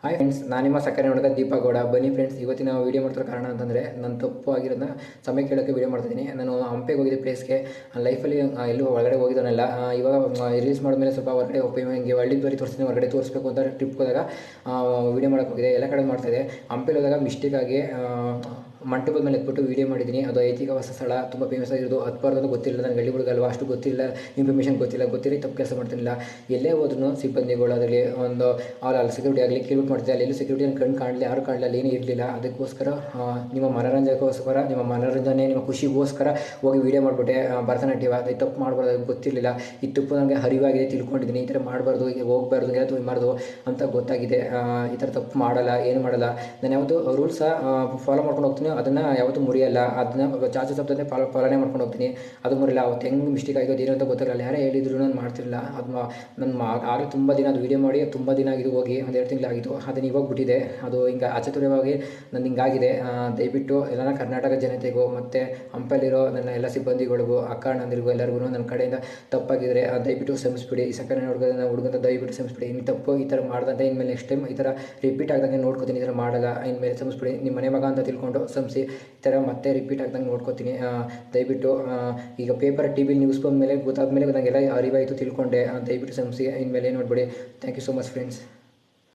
hi friends ನಾನು ನಿಮ್ಮ ಸಕ್ಕರೆ ನೋಡಿದ ದೀಪ ಗೌಡ ಬನ್ನಿ ಫ್ರೆಂಡ್ಸ್ ಇವತ್ತಿನ ವೀಡಿಯೋ ಮಾಡ್ತಿರೋ ಕಾರಣ ಅಂತಂದರೆ ನನ್ನ ತಪ್ಪು ಆಗಿರೋದನ್ನ ಸಮಯ ಕೇಳೋಕ್ಕೆ ವೀಡಿಯೋ ಮಾಡ್ತಿದ್ದೀನಿ ನಾನು ಹಂಪೆಗೆ ಹೋಗಿದ್ದೆ ಪ್ಲೇಸ್ಗೆ ಲೈಫಲ್ಲಿ ಎಲ್ಲೂ ಒಳಗಡೆ ಹೋಗಿದ್ದಾನಲ್ಲ ಆ, ಇವಾಗ ರಿಲೀಸ್ ಮಾಡಿದ್ಮೇಲೆ ಸ್ವಲ್ಪ ಹೊರಗಡೆ ಹೋಗಿ ಹಿಂಗೆ ಹಳ್ಳಿ ಬರೀ ತೋರಿಸ್ತೀನಿ ಹೊರಗಡೆ ತೋರಿಸ್ಬೇಕು ಅಂತ ಟ್ರಿಪ್ ಹೋದಾಗ ವೀಡಿಯೋ ಮಾಡೋಕೆ ಹೋಗಿದೆ ಎಲ್ಲ ಕಡೆ ಮಾಡ್ತಾಯಿದ್ದೆ ಹಂಪೆಲಿ ಹೋದಾಗ ಮಿಸ್ಟೇಕ್ ಆಗಿ ಆ, ಮಂಟಪದ ಮೇಲೆ ಎತ್ಬಿಟ್ಟು ವೀಡಿಯೋ ಮಾಡಿದ್ದೀನಿ ಅದು ಐತಿಹಾಸಿಕ ವಾಸ ಸ್ಥಳ ತುಂಬ ಫೇಮಸ್ ಆಗಿರೋದು ಹತ್ಬಾರ್ದು ಅಂತ ಗೊತ್ತಿಲ್ಲ ನನಗೆ ಹಳ್ಳಿ ಹುಡುಗಲ್ವ ಅಷ್ಟು ಗೊತ್ತಿಲ್ಲ ಇನ್ಫಾರ್ಮೇಷನ್ ಗೊತ್ತಿಲ್ಲ ಗೊತ್ತಿರಿ ತಪ್ಪು ಕೆಲಸ ಮಾಡ್ತಿಲ್ಲ ಎಲ್ಲೇ ಹೋದ್ರೂ ಸಿಬ್ಬಂದಿಗಳು ಅದರಲ್ಲಿ ಒಂದು ಅವ್ರು ಅಲ್ಲಿ ಸೆಕ್ಯೂರಿಟಿ ಆಗಲಿ ಕೇಳ್ಬಿಟ್ಟು ಮಾಡ್ತಿದ್ದೆ ಅಲ್ಲಿ ಎಲ್ಲೂ ಸೆಕ್ಯೂರಿಟಿ ಕಣ್ಣು ಕಾಣಲಿ ಯಾರು ಕಾಣಲಿ ಅಲ್ಲಿ ಏನೂ ಇರಲಿಲ್ಲ ಅದಕ್ಕೋಸ್ಕರ ಆ, ನಿಮ್ಮ ಮನೋರಂಜನೆಗೋಸ್ಕರ ನಿಮ್ಮ ಮನೋರಂಜನೆ ನಿಮ್ಮ ಖುಷಿಗೋಸ್ಕರ ಹೋಗಿ ವೀಡಿಯೋ ಮಾಡಿಬಿಟ್ಟೆ ಭರತನಾಟ್ಯ ಅದು ತಪ್ಪು ಮಾಡ್ಬಾರ್ದು ಅದು ಗೊತ್ತಿರಲಿಲ್ಲ ಈ ತಪ್ಪು ನನಗೆ ಅರಿವಾಗಿದೆ ತಿಳ್ಕೊಂಡಿದ್ದೀನಿ ಈ ಥರ ಮಾಡಬಾರ್ದು ಈಗ ಹೋಗ್ಬಾರ್ದು ಯಾವತ್ತು ಮಾಡಬಾರ್ದು ಅಂತ ಗೊತ್ತಾಗಿದೆ ಆ, ಈ ಥರ ತಪ್ಪು ಮಾಡಲ್ಲ ಏನು ಮಾಡಲ್ಲ ನಾನು ಯಾವತ್ತು ರೂಲ್ಸ ಫಾಲೋ ಮಾಡ್ಕೊಂಡು ಹೋಗ್ತೀನಿ ಅದನ್ನು ಯಾವತ್ತೂ ಮುರಿಯಲ್ಲ ಅದನ್ನ ಚಾಚು ತಪ್ಪದೆ ಪಾಲ ಪಾಲನೆ ಮಾಡ್ಕೊಂಡು ಹೋಗ್ತೀನಿ ಅದು ಮುರಿಯಲ್ಲ ಅವತ್ತು ಹೆಂಗೆ ಮಿಸ್ಟೇಕ್ ಆಗೋದು ಏನು ಅಂತ ಗೊತ್ತಾಗಲ್ಲ ಯಾರೇ ಹೇಳಿದ್ರು ನಾನು ಮಾಡ್ತಿರಲಿಲ್ಲ ಅದು ನನ್ನ ಆಗಲೇ ತುಂಬ ದಿನ ಅದು ವೀಡಿಯೋ ಮಾಡಿ ತುಂಬ ದಿನ ಆಗಿದ್ದು ಹೋಗಿ ಒಂದು ಎರಡು ತಿಂಗಳಾಗಿತ್ತು ಅದನ್ನು ಇವಾಗ ಬಿಟ್ಟಿದೆ ಅದು ಹಿಂಗೆ ಅಚಾತುರ್ಯವಾಗಿ ನನ್ನ ಹಿಂಗಾಗಿದೆ ಆ, ದಯವಿಟ್ಟು ಎಲ್ಲ ಕರ್ನಾಟಕ ಜನತೆಗೂ ಮತ್ತು ಹಂಪಲ್ಲಿರೋ ನನ್ನ ಎಲ್ಲ ಸಿಬ್ಬಂದಿಗಳಿಗೂ ಅಕ್ಕ ಅಣ್ಣಂದಿರಿಗೂ ಎಲ್ಲರಿಗೂ ನನ್ನ ಕಡೆಯಿಂದ ತಪ್ಪಾಗಿದ್ರೆ ಆ, ದಯವಿಟ್ಟು ಕ್ಷಮಿಸ್ಬಿಡಿ ಈ ಸಕ್ಕರೆ ನೋಡ್ಕೊಂಡು ಹುಡುಗಂತ ದಯವಿಟ್ಟು ಕ್ಷಮಿಸ್ಬಿಡಿ ಇನ್ನು ತಪ್ಪು ಈ ಥರ ಮಾಡ್ದಂತೆ ಇನ್ಮೇಲೆ ನೆಕ್ಸ್ಟ್ ಟೈಮ್ ಈ ಥರ ರಿಪೀಟ್ ಆಗ್ದಂಗೆ ನೋಡ್ಕೋತೀನಿ ಈ ಥರ ಮಾಡಲ್ಲ ಇನ್ಮೇಲೆ ಕ್ಷಮಿಸ್ಬಿಡಿ ನಿಮ್ಮ ಮನೆ ಮಗ ಅಂತ ತಿಳ್ಕೊಂಡು ಕ್ಷಮಿಸಿ ಈ ಥರ ಮತ್ತೆ ರಿಪೀಟ್ ಆಗ್ದಂಗೆ ನೋಡ್ಕೋತೀನಿ ಆ, ದಯವಿಟ್ಟು ಆ, ಈಗ ಪೇಪರ್ ಟಿ ವಿ ನ್ಯೂಸ್ ಬಂದ ಮೇಲೆ ಗೊತ್ತಾದ ಮೇಲೆ ನನಗೆಲ್ಲ ಅರಿವಾಯಿತು ತಿಳ್ಕೊಂಡೆ ಆ, ದಯವಿಟ್ಟು ಕ್ಷಮಿಸಿ ಇನ್ಮೇಲೆ ಏನು ಮಾಡಬೇಡಿ thank you so much friends